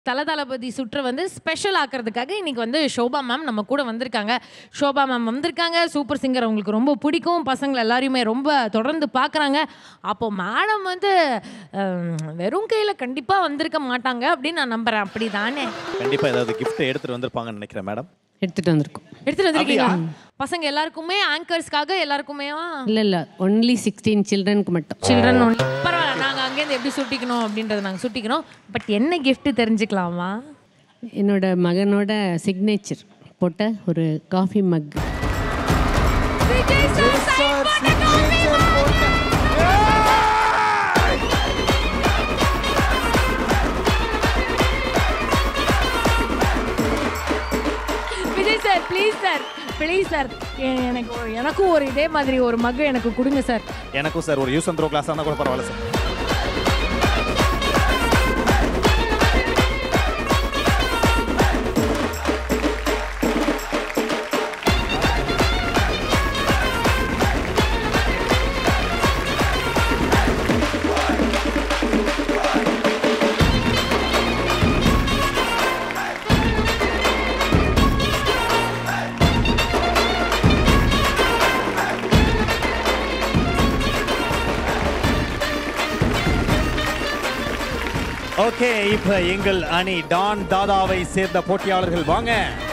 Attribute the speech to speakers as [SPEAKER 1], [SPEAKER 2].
[SPEAKER 1] தல தளபதி சுற்று வந்து ஸ்பெஷல் ஆக்கிறதுக்காக இன்னைக்கு வந்து ஷோபா மேம் நம்ம கூட வந்திருக்காங்க ஷோபா மேம் வந்திருக்காங்க சூப்பர் சிங்கர் அவங்களுக்கு ரொம்ப பிடிக்கும் பசங்களை எல்லாரையுமே ரொம்ப தொடர்ந்து பார்க்குறாங்க அப்போ மேடம் வந்து ஹம், வெறும் கையில் கண்டிப்பாக வந்திருக்க மாட்டாங்க அப்படின்னு நான் நம்புறேன் அப்படி தானே
[SPEAKER 2] கண்டிப்பா ஏதாவது gift எடுத்துட்டு வந்திருப்பாங்கன்னு நினைக்கிறேன் மேடம்
[SPEAKER 3] எடுத்துட்டு வந்திருக்கோம்
[SPEAKER 1] எடுத்துட்டு வந்திருக்கீங்க பசங்க எல்லாருக்குமே ஆங்கர்ஸ்க்காக எல்லாருக்குமே
[SPEAKER 3] இல்லை இல்லை ஒன்லி சிக்ஸ்டீன் சில்ட்ரனுக்கு மட்டும்
[SPEAKER 1] சில்ட்ரன் பரவாயில்ல நாங்கள் அங்கேருந்து எப்படி சுட்டிக்கணும் அப்படின்றத நாங்கள் சுட்டிக்கிறோம் பட் என்ன gift தெரிஞ்சுக்கலாமா
[SPEAKER 3] என்னோட மகனோட சிக்னேச்சர் போட்ட ஒரு coffee mug
[SPEAKER 1] Vijay sir please sir please sir எனக்கு ஒரு- எனக்கும் ஒரு இதே மாதிரி ஒரு மகு எனக்கு கொடுங்க சார்
[SPEAKER 2] எனக்கும் சார் ஒரு யூஸ் அண்ட் த்ரோ கிளாஸ் இருந்தால் கூட பரவாயில்ல சார் ஓகே இப்போ எங்கள் அணி டான் தாதாவை சேர்ந்த போட்டியாளர்கள் வாங்க